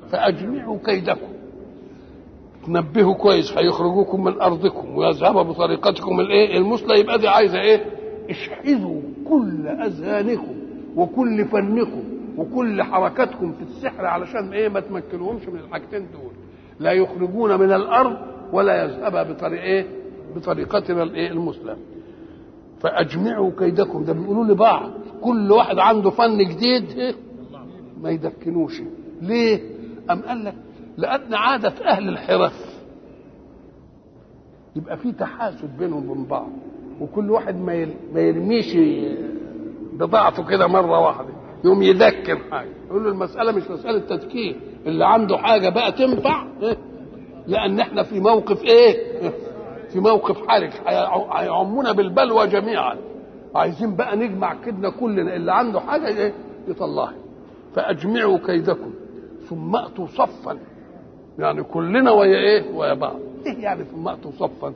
فاجمعوا كيدكم تنبهوا كويس هيخرجوكم من ارضكم ويذهبوا بطريقتكم الايه المثلى يبقى دي عايزه ايه اشحذوا كل اذهانكم وكل فنكم وكل حركاتكم في السحر علشان ايه ما تمكنوهمش من الحاجتين دول لا يخرجون من الارض ولا يذهبا بطريق ايه بطريقتنا الايه المثلى فاجمعوا كيدكم ده بيقولوا لبعض كل واحد عنده فن جديد إيه؟ ما يدكنوش ليه ام قال لك لان عاده اهل الحرف يبقى في تحاسد بينهم وبين بعض وكل واحد ما يل- ما يرميش بضاعته كده مره واحده يقوم يدكن حاجه يقول له المساله مش مساله تدكين اللي عنده حاجه بقى تنفع إيه؟ لان احنا في موقف ايه إيه؟ في موقف حرج هيع- هيعمونا بالبلوى جميعا عايزين بقى نجمع كدنا كلنا اللي عنده حاجه ايه يطلعها فاجمعوا كيدكم ثم اتوا صفا يعني كلنا ويا ايه ويا بعض ايه يعني ثم اتوا صفا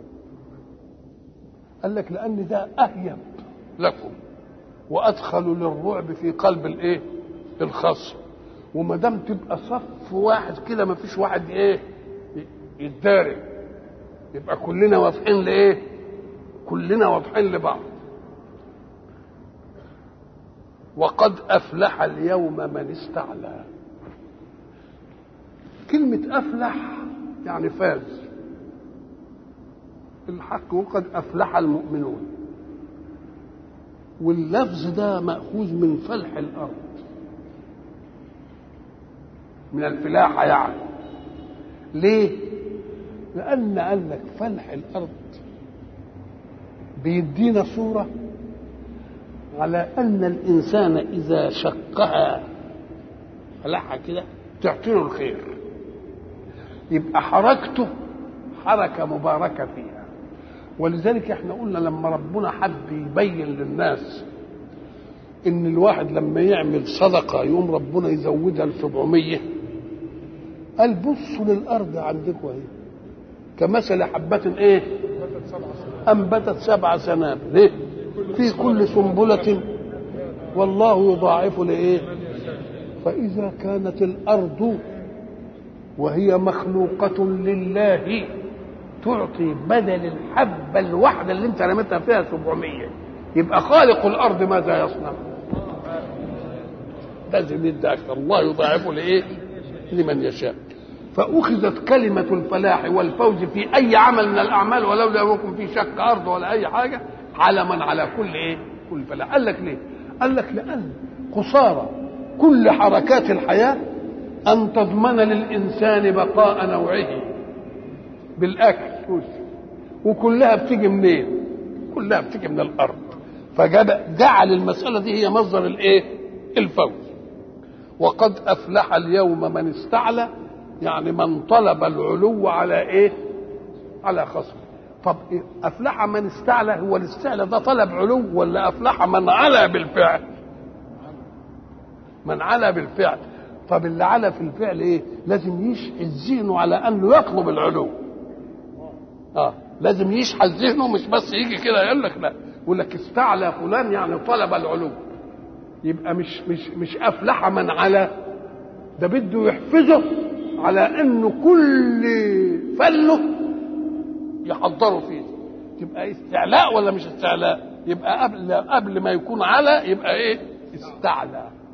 قال لك لان ده اهيب لكم وادخل للرعب في قلب الايه الخصم وما دام تبقى صف واحد كده ما فيش واحد ايه يتدارك يبقى كلنا واضحين لايه كلنا واضحين لبعض وقد افلح اليوم من استعلى كلمة أفلح يعني فاز الحق وقد أفلح المؤمنون واللفظ ده مأخوذ من فلح الأرض من الفلاحة يعني ليه؟ لأن قال لك فلح الأرض بيدينا صورة على أن الإنسان إذا شقها فلحها كده تعطيله الخير يبقى حركته حركة مباركة فيها ولذلك احنا قلنا لما ربنا حب يبين للناس ان الواحد لما يعمل صدقة يقوم ربنا يزودها ل 700 قال بصوا للأرض عندكم اهي كمثل حبة ايه أنبتت سبع سنابل ليه في كل سنبلة والله يضاعف لإيه فإذا كانت الأرض وهي مخلوقة لله تعطي بدل الحبة الواحدة اللي انت رميتها فيها 700 يبقى خالق الأرض ماذا يصنع لازم يدي أكثر الله يضاعفه لإيه لمن يشاء فأخذت كلمة الفلاح والفوز في أي عمل من الأعمال ولو لم يكن في شق أرض ولا أي حاجة علما على كل إيه كل فلاح قال لك ليه قال لك لأن قصارى كل حركات الحياة أن تضمن للإنسان بقاء نوعه بالأكل وكلها بتيجي منين؟ كلها بتيجي من الأرض فجعل المسألة دي هي مصدر الإيه؟ الفوز وقد أفلح اليوم من استعلى يعني من طلب العلو على إيه؟ على خصمه طب إيه؟ أفلح من استعلى هو الاستعلى ده طلب علو ولا أفلح من علا بالفعل؟ من علا بالفعل طب اللي علا في الفعل ايه لازم يشحذ ذهنه على انه يطلب العلو اه لازم يشحذ ذهنه مش بس يجي كده يقول لك لا يقول لك استعلى فلان يعني طلب العلو يبقى مش مش مش افلح من علا ده بده يحفزه على انه كل فله يحضره فيه تبقى استعلاء ولا مش استعلاء يبقى قبل قبل ما يكون على يبقى ايه استعلى